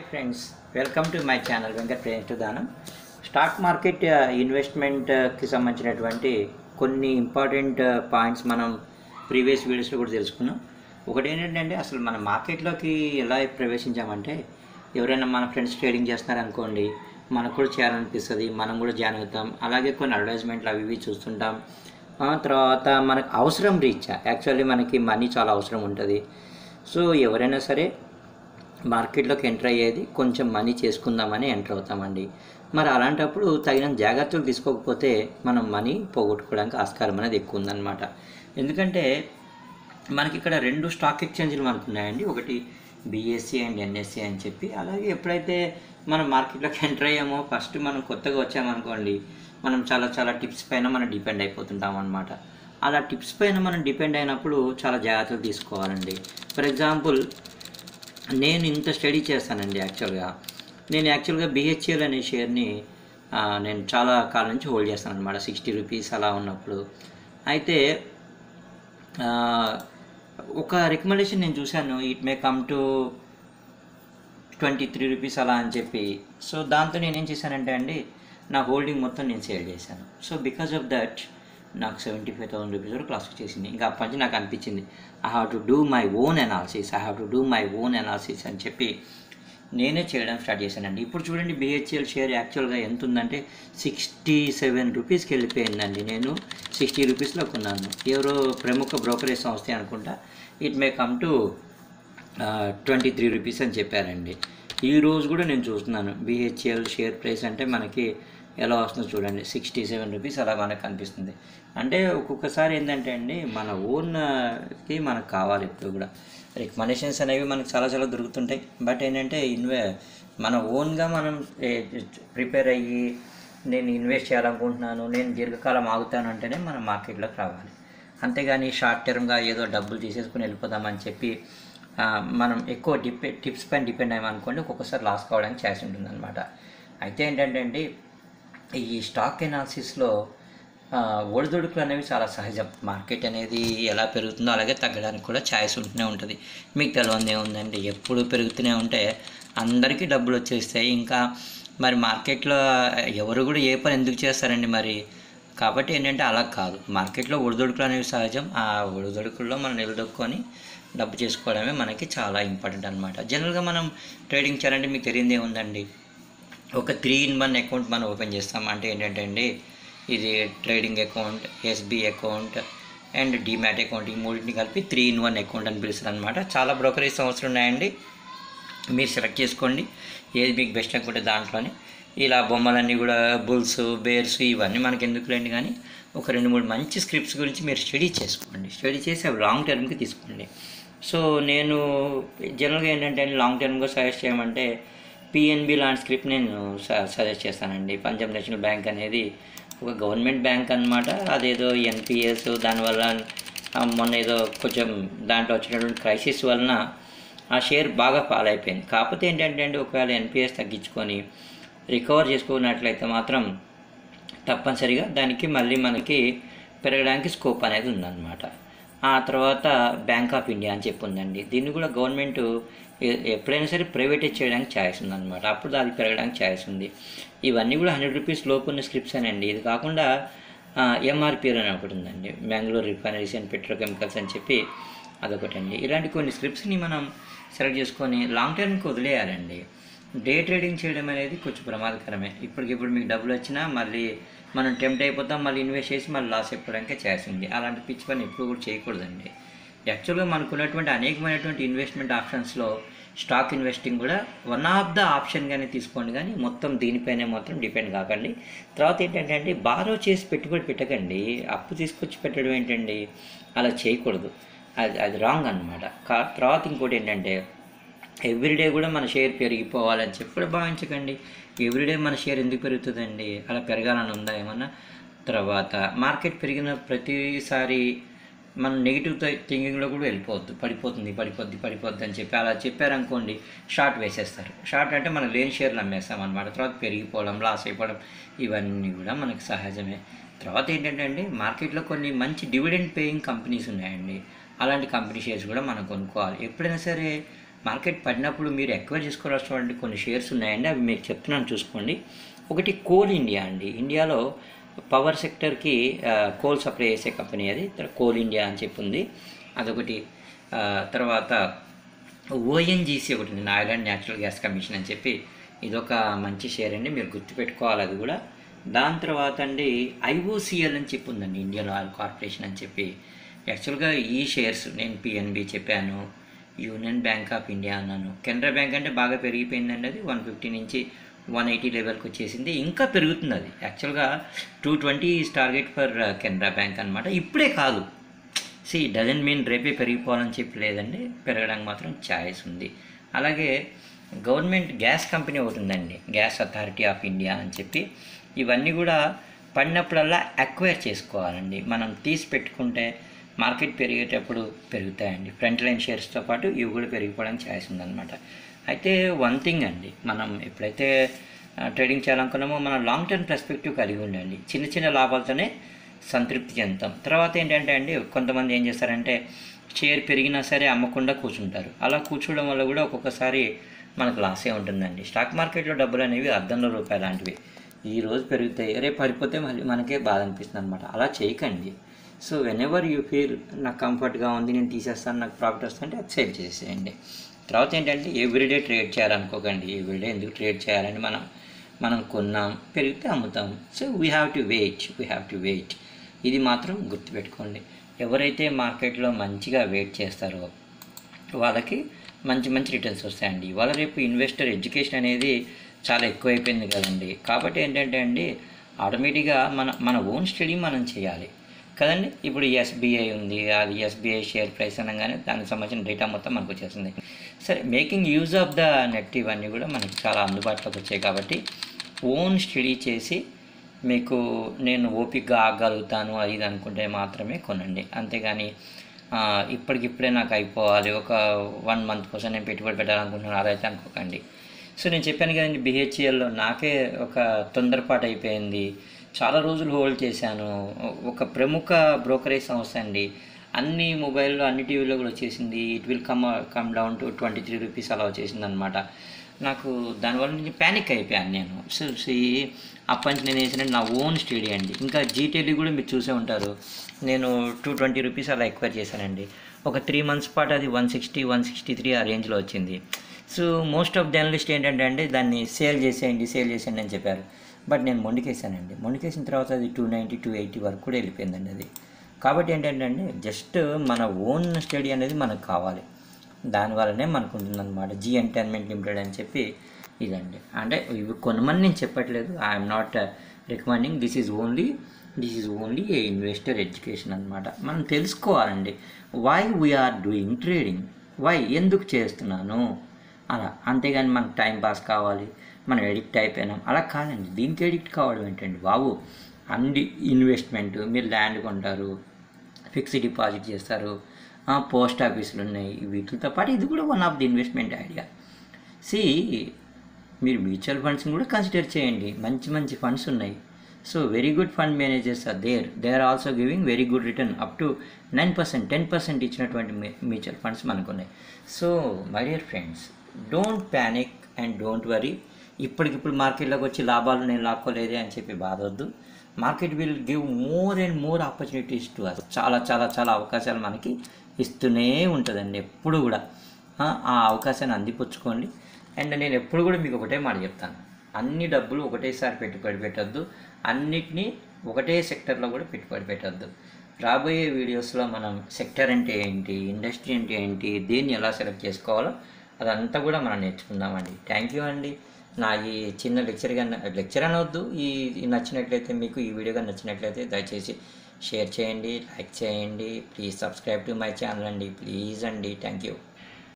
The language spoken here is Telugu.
friends welcome to my channel Venkat ప్రేమిస్తుదానం స్టాక్ మార్కెట్ ఇన్వెస్ట్మెంట్కి సంబంధించినటువంటి కొన్ని ఇంపార్టెంట్ పాయింట్స్ మనం ప్రీవియస్ వీడియోస్లో కూడా తెలుసుకున్నాం ఒకటి ఏంటంటే అసలు మన మార్కెట్లోకి ఎలా ప్రవేశించామంటే ఎవరైనా మన ఫ్రెండ్స్ ట్రేడింగ్ చేస్తున్నారనుకోండి మనకు కూడా చేయాలనిపిస్తుంది మనం కూడా జాయిన్ అవుతాం అలాగే కొన్ని అడ్వర్టైజ్మెంట్లు అవి ఇవి చూస్తుంటాం ఆ తర్వాత మనకు అవసరం రీచ్ యాక్చువల్లీ మనకి మనీ చాలా అవసరం ఉంటుంది సో ఎవరైనా సరే మార్కెట్లోకి ఎంటర్ అయ్యేది కొంచెం మనీ చేసుకుందామని ఎంటర్ అవుతామండి మరి అలాంటప్పుడు తగిన జాగ్రత్తలు తీసుకోకపోతే మనం మనీ పోగొట్టుకోవడానికి ఆస్కారం అనేది ఎక్కువ ఉందన్నమాట ఎందుకంటే మనకి ఇక్కడ రెండు స్టాక్ ఎక్స్చేంజ్లు మనకు ఉన్నాయండి ఒకటి బీఎస్సీ అండ్ ఎన్ఎస్సీ అని చెప్పి అలాగే ఎప్పుడైతే మనం మార్కెట్లోకి ఎంటర్ అయ్యామో ఫస్ట్ మనం కొత్తగా వచ్చామనుకోండి మనం చాలా చాలా టిప్స్ పైన మనం డిపెండ్ అయిపోతుంటాం అనమాట అలా టిప్స్ పైన మనం డిపెండ్ అయినప్పుడు చాలా జాగ్రత్తలు తీసుకోవాలండి ఫర్ ఎగ్జాంపుల్ నేను ఇంత స్టడీ చేస్తానండి యాక్చువల్గా నేను యాక్చువల్గా బిహెచ్ఎల్ అనే షేర్ని ఆ, నేను చాలా కాలం నుంచి హోల్డ్ చేస్తాను అనమాట సిక్స్టీ రూపీస్ అలా ఉన్నప్పుడు అయితే ఆ, ఒక రికమెండేషన్ నేను చూశాను it may come to twenty three rupees అలా అని చెప్పి సో దాంతో నేనేం చేశానంటే అండి నా హోల్డింగ్ మొత్తం నేను సేల్ చేశాను సో బికాస్ ఆఫ్ దట్ నాకు సెవెంటీ ఫైవ్ థౌసండ్ రూపీస్ వరకు లాస్ వచ్చేసింది ఇంకా అప్పటి నుంచి నాకు అనిపించింది I have to do my own analysis I have to do my own analysis అని చెప్పి నేనే చేయడం స్టార్ట్ చేశానండి ఇప్పుడు చూడండి బిహెచ్ఎల్ షేర్ యాక్చువల్గా ఎంత ఉందంటే సిక్స్టీ సెవెన్ రూపీస్కి వెళ్ళిపోయిందండి నేను సిక్స్టీ రూపీస్లో కొన్నాను ఎవరో ప్రముఖ బ్రోకరేజ్ సంస్థ అనుకుంటా it may come to twenty three rupees అని చెప్పారండి ఈ రోజు కూడా నేను చూస్తున్నాను బిహెచ్ఎల్ షేర్ ప్రైస్ అంటే మనకి ఎలా వస్తుందో చూడండి సిక్స్టీ సెవెన్ రూపీస్ అలా మనకు కనిపిస్తుంది అంటే ఒక్కొక్కసారి ఏంటంటే అండి మన ఓన్కి మనకు కావాలి ఇప్పుడు కూడా రికమెండేషన్స్ అనేవి మనకు చాలా చాలా దొరుకుతుంటాయి బట్ ఏంటంటే ఇన్వే మన ఓన్గా మనం ప్రిపేర్ అయ్యి నేను ఇన్వెస్ట్ చేయాలనుకుంటున్నాను నేను దీర్ఘకాలం ఆగుతాను అంటేనే మనం మార్కెట్లోకి రావాలి అంతేగాని షార్ట్ టర్మ్గా ఏదో డబ్బులు తీసేసుకుని వెళ్ళిపోదామని చెప్పి ఆ, మనం ఎక్కువ డిపె టిప్స్ పైన డిపెండ్ అయ్యామనుకోండి ఒక్కొక్కసారి లాస్ కావడానికి ఛాన్స్ ఉంటుందన్నమాట అయితే ఏంటంటే అండి ఈ స్టాక్ ఎనాలిసిస్లో ఒడిదొడుకులు అనేవి చాలా సహజం మార్కెట్ అనేది ఎలా పెరుగుతుందో అలాగే తగ్గడానికి కూడా ఛాయిస్ ఉంటూనే ఉంటుంది మీకు తెలియంది ఏముందండి ఎప్పుడు పెరుగుతూనే ఉంటే అందరికీ డబ్బులు వచ్చేస్తాయి ఇంకా మరి మార్కెట్లో ఎవరు కూడా ఏ పని ఎందుకు చేస్తారండి మరి కాబట్టి ఏంటంటే అలా కాదు మార్కెట్లో ఒడిదొడుకులు అనేవి సహజం ఆ ఒడిదొడుకుల్లో మనం నిలదొక్కుని డబ్బు చేసుకోవడమే మనకి చాలా ఇంపార్టెంట్ అనమాట జనరల్గా మనం ట్రేడింగ్ చేయాలంటే మీకు తెలియంది ఏముందండి ఒక త్రీ ఇన్ వన్ అకౌంట్ మనం ఓపెన్ చేస్తాం అంటే ఏంటంటే అండి ఇది trading account SB account and demat account ఈ మూడింటిని కలిపి త్రీ ఇన్ వన్ అకౌంట్ అని పిలుస్తారు అనమాట చాలా బ్రోకరేజ్ సంవత్సరం ఉన్నాయండి మీరు సెలెక్ట్ చేసుకోండి ఏది మీకు బెస్ట్ అనుకుంటే దాంట్లోనే ఇలా బొమ్మలన్నీ కూడా బుల్స్ బేర్స్ ఇవన్నీ మనకి ఎందుకు లేండి కానీ ఒక రెండు మూడు మంచి స్క్రిప్ట్స్ గురించి మీరు స్టడీ చేసుకోండి స్టడీ చేసి అవి లాంగ్ టర్మ్కి తీసుకోండి సో నేను జనరల్గా ఏంటంటే లాంగ్ టర్మ్గా సజెస్ట్ చేయమంటే పిఎన్బి లాంటి స్క్రిప్ట్ నేను సజెస్ట్ చేస్తానండి పంజాబ్ నేషనల్ బ్యాంక్ అనేది ఒక గవర్నమెంట్ బ్యాంక్ అన్నమాట అదేదో ఎన్పిఎస్ దానివల్ల ఆ, మొన్న ఏదో కొంచెం దాంట్లో వచ్చినటువంటి క్రైసిస్ వలన ఆ షేర్ బాగా ఫాల్ అయిపోయింది కాకపోతే ఏంటంటే అండి ఒకవేళ ఎన్పిఎస్ తగ్గించుకొని రికవర్ చేసుకున్నట్లయితే మాత్రం తప్పనిసరిగా దానికి మళ్ళీ మనకి పెరగడానికి స్కోప్ అనేది ఉందన్నమాట ఆ తర్వాత బ్యాంక్ ఆఫ్ ఇండియా అని చెప్పి ఉందండి దీన్ని కూడా గవర్నమెంట్ ఎ- ఎప్పుడైనా సరే ప్రైవేటైజ్ చేయడానికి ఛాయిస్ ఉందన్నమాట అప్పుడు అది పెరగడానికి ఛాయిస్ ఉంది ఇవన్నీ కూడా హండ్రెడ్ రూపీస్ లోపు ఉన్న స్క్రిప్ట్స్ అండి ఇది కాకుండా ఎంఆర్పిఆర్ అని ఒకటి ఉందండి బెంగళూరు రిఫైనరీస్ అండ్ పెట్రోకెమికల్స్ అని చెప్పి అదొకటి అండి ఇలాంటి కొన్ని స్క్రిప్ట్స్ని మనం సెలెక్ట్ చేసుకొని లాంగ్ టర్మ్కి వదిలేయాలండి డే ట్రేడింగ్ చేయడం అనేది కొంచెం ప్రమాదకరమే ఇప్పటికిప్పుడు మీకు డబ్బులు వచ్చినా మళ్ళీ మనం టెంప్ట్ అయిపోతాం మళ్ళీ ఇన్వెస్ట్ చేసి మళ్ళీ లాస్ అయిపోవడానికే ఛాన్స్ ఉంది అలాంటి పిచ్చి పని ఎప్పుడు కూడా చేయకూడదండి యాక్చువల్గా మనకు ఉన్నటువంటి అనేకమైనటువంటి ఇన్వెస్ట్మెంట్ ఆప్షన్స్లో స్టాక్ ఇన్వెస్టింగ్ కూడా వన్ ఆఫ్ ద ఆప్షన్గానే తీసుకోండి కానీ మొత్తం దీనిపైనే మాత్రం డిపెండ్ కాకండి తర్వాత ఏంటంటే అండి బారో చేసి పెట్టుబడి పెట్టకండి అప్పు తీసుకొచ్చి పెట్టడం ఏంటండి అలా చేయకూడదు అది అది రాంగ్ అనమాట తర్వాత ఇంకోటి ఏంటంటే ఎవ్రీడే కూడా మన షేర్ పెరిగిపోవాలని చెప్పి కూడా భావించకండి ఎవ్రీడే మన షేర్ ఎందుకు పెరుగుతుందండి అలా పెరగాలని ఉందా ఏమన్నా తర్వాత మార్కెట్ పెరిగిన ప్రతిసారి మనం నెగిటివ్ థింకింగ్లో కూడా వెళ్ళిపోవద్దు పడిపోతుంది పడిపోద్ది పడిపోద్ది అని చెప్పి అలా చెప్పారనుకోండి షార్ట్ వేసేస్తారు షార్ట్ అంటే మనం లేని షేర్లు అమ్మేస్తాం అనమాట తర్వాత పెరిగిపోవడం లాస్ అయిపోవడం ఇవన్నీ కూడా మనకి సహజమే తర్వాత ఏంటంటే అండి మార్కెట్లో కొన్ని మంచి డివిడెండ్ పేయింగ్ కంపెనీస్ ఉన్నాయండి అలాంటి కంపెనీ షేర్స్ కూడా మనం కొనుక్కోవాలి ఎప్పుడైనా సరే మార్కెట్ పడినప్పుడు మీరు ఎక్వైర్ చేసుకోవాల్సినటువంటి కొన్ని షేర్స్ ఉన్నాయండి అవి మీకు చెప్తున్నాను చూసుకోండి ఒకటి కోల్ ఇండియా అండి ఇండియాలో పవర్ సెక్టర్కి కోల్ సప్లై చేసే కంపెనీ అది కోల్ ఇండియా అని చెప్పి ఉంది అదొకటి ఆ, తర్వాత ఓఎన్జీసీ ఒకటి ఉంది నాగాలాండ్ న్యాచురల్ గ్యాస్ కమిషన్ అని చెప్పి ఇదొక మంచి షేర్ అండి మీరు గుర్తుపెట్టుకోవాలి అది కూడా దాని తర్వాత అండి ఐఓసిఎల్ అని చెప్పి ఉందండి ఇండియన్ ఆయిల్ కార్పొరేషన్ అని చెప్పి యాక్చువల్గా ఈ షేర్స్ నేను పిఎన్బి చెప్పాను యూనియన్ బ్యాంక్ ఆఫ్ ఇండియా అన్నాను కెనరా బ్యాంక్ అంటే బాగా పెరిగిపోయిందండి అది వన్ ఫిఫ్టీ నుంచి వన్ ఎయిటీ లెవెల్కి వచ్చేసింది ఇంకా పెరుగుతుంది అది యాక్చువల్గా two twenty is target for Canara Bank అనమాట ఇప్పుడే కాదు సి డజన్ మీన్ రేపే పెరిగిపోవాలని చెప్పి లేదండి పెరగడానికి మాత్రం ఛాయిస్ ఉంది అలాగే గవర్నమెంట్ గ్యాస్ కంపెనీ ఒకటి ఉందండి గ్యాస్ అథారిటీ ఆఫ్ ఇండియా అని చెప్పి ఇవన్నీ కూడా పడినప్పుడల్లా అక్వైర్ చేసుకోవాలండి మనం తీసి పెట్టుకుంటే మార్కెట్ పెరిగేటప్పుడు పెరుగుతాయండి ఫ్రంట్ లైన్ షేర్స్తో పాటు ఇవి కూడా పెరిగిపోవడానికి ఛాయిస్ ఉందన్నమాట అయితే వన్ థింగ్ అండి మనం ఎప్పుడైతే ఆ, ట్రేడింగ్ చేయాలనుకున్నామో మనం లాంగ్ టర్మ్ పర్స్పెక్టివ్ కలిగి ఉండండి చిన్న చిన్న లాభాలతోనే సంతృప్తి చెందుతాం తర్వాత ఏంటంటే అండి కొంతమంది ఏం చేస్తారంటే షేర్ పెరిగినా సరే అమ్మకుండా కూర్చుంటారు అలా కూర్చోవడం వల్ల కూడా ఒక్కొక్కసారి మనకు లాసే ఉంటుందండి స్టాక్ మార్కెట్లో డబ్బులు అనేవి అర్ధంలో రూపాయలు లాంటివి ఈ రోజు పెరుగుతాయి రేపు పడిపోతే మళ్ళీ మనకే బాధ అనిపిస్తుంది అనమాట అలా చేయకండి so whenever you feel నాకు కంఫర్ట్గా ఉంది నేను తీసేస్తాను నాకు ప్రాఫిట్ వస్తుంటే అది సేల్ చేసేయండి తర్వాత ఏంటంటే ఎవ్రీడే ట్రేడ్ చేయాలనుకోకండి ఎవ్రీడే ఎందుకు ట్రేడ్ చేయాలని మనం మనం కొన్నాం పెరిగితే అమ్ముతాం so we have to wait we have to wait ఇది మాత్రం గుర్తుపెట్టుకోండి ఎవరైతే మార్కెట్లో మంచిగా వెయిట్ చేస్తారో వాళ్ళకి మంచి మంచి రిటర్న్స్ వస్తాయండి ఇవాళ రేపు ఇన్వెస్టర్ ఎడ్యుకేషన్ అనేది చాలా ఎక్కువైపోయింది కదండి కాబట్టి ఏంటంటే అండి ఆటోమేటిక్గా మన మన ఓన్ స్టడీ మనం చేయాలి కదండి ఇప్పుడు ఎస్బీఐ ఉంది అది ఎస్బీఐ షేర్ ప్రైస్ అనగానే దానికి సంబంధించిన డేటా మొత్తం మనకు వచ్చేస్తుంది సరే making use of the net ఇవన్నీ కూడా మనకి చాలా అందుబాటులోకి వచ్చాయి కాబట్టి ఓన్ స్టడీ చేసి మీకు నేను ఓపికగా ఆగలుగుతాను అది ఇది అనుకుంటే మాత్రమే కొనండి అంతేగాని ఆ, ఇప్పటికిప్పుడే నాకు అయిపోవాలి ఒక వన్ మంత్ కోసం నేను పెట్టుబడి పెట్టాలనుకుంటున్నాను అదైతే అనుకోకండి సో నేను చెప్పాను కదండి బిహెచ్ఎల్లో నాకే ఒక తొందరపాటు అయిపోయింది చాలా రోజులు హోల్డ్ చేశాను ఒక ప్రముఖ బ్రోకరేజ్ సంస్థ అండి అన్ని మొబైల్లో అన్ని టీవీలో కూడా వచ్చేసింది it will come come down to twenty three rupees అలా వచ్చేసింది అనమాట నాకు దానివల్ల నేను ప్యానిక్ అయిపోయాను నేను సో సో అప్పటి నుంచి నేను వేసిన నా ఓన్ స్టడీ అండి ఇంకా జీటీఎల్ కూడా మీరు చూసే ఉంటారు నేను టూ ట్వంటీ రూపీస్ అలా ఎక్వైర్ చేశానండి ఒక త్రీ మంత్స్ పాటు అది one sixty one sixty three ఆ రేంజ్లో వచ్చింది so most of the analyst ఏంటంటే అండి దాన్ని సేల్ చేసేయండి సేల్ చేసేయండి అని చెప్పారు బట్ నేను మొండికేసానండి మొండికేసిన తర్వాత అది టూ నైంటీ టూ ఎయిటీ వరకు కూడా వెళ్ళిపోయిందండి అది కాబట్టి ఏంటంటే అండి జస్ట్ మన ఓన్ స్టడీ అనేది మనకు కావాలి దానివల్లనే మనకు ఉంటుందన్నమాట జీ ఎంటర్టైన్మెంట్ లిమిటెడ్ అని చెప్పి ఇదండి అంటే ఇవి కొనమని నేను చెప్పట్లేదు I'm not recommending this is only this is only a investor education అనమాట మనం తెలుసుకోవాలండి why we're doing trading why ఎందుకు చేస్తున్నాను అలా అంతేగాని మనకు టైం పాస్ కావాలి మనం ఎడిక్ట్ అయిపోయినాం అలా కాదండి దీనికి ఎడిక్ట్ కావడం ఏంటండి బాబు అన్ని ఇన్వెస్ట్మెంట్ మీరు ల్యాండ్ కొంటారు ఫిక్స్డ్ డిపాజిట్ చేస్తారు ఆ, పోస్ట్ ఆఫీసులు ఉన్నాయి వీటితో పాటు ఇది కూడా one of the investment ideas మీరు మ్యూచువల్ ఫండ్స్ని కూడా కన్సిడర్ చేయండి మంచి మంచి ఫండ్స్ ఉన్నాయి so very good fund managers are there they are also giving very good return up to nine percent ten percent ఇచ్చినటువంటి మ్యూచువల్ ఫండ్స్ మనకు ఉన్నాయి so my dear friends don't panic and don't worry ఇప్పటికిప్పుడు మార్కెట్లోకి వచ్చి లాభాలు నేను లాక్కోలేదే అని చెప్పి బాధవద్దు market will give more and more opportunities to us చాలా చాలా చాలా అవకాశాలు మనకి ఇస్తూనే ఉంటుందండి ఎప్పుడు కూడా ఆ, ఆ అవకాశాన్ని అందిపుచ్చుకోండి అండ్ నేను ఎప్పుడు కూడా మీకు ఒకటే మాట చెప్తాను అన్ని డబ్బులు ఒకటేసారి పెట్టుబడి పెట్టద్దు అన్నిటినీ ఒకటే సెక్టర్లో కూడా పెట్టుబడి పెట్టద్దు రాబోయే వీడియోస్లో మనం సెక్టర్ అంటే ఏంటి ఇండస్ట్రీ అంటే ఏంటి దేన్ని ఎలా సెలెక్ట్ చేసుకోవాలో అదంతా కూడా మనం నేర్చుకుందామండి థ్యాంక్ యూ అండి నా ఈ చిన్న లెక్చర్ కానీ లెక్చర్ అనవద్దు ఈ ఈ నచ్చినట్లయితే మీకు ఈ వీడియో కానీ నచ్చినట్లయితే దయచేసి షేర్ చేయండి లైక్ చేయండి please subscribe to my channel అండి ప్లీజ్ అండి థ్యాంక్ యూ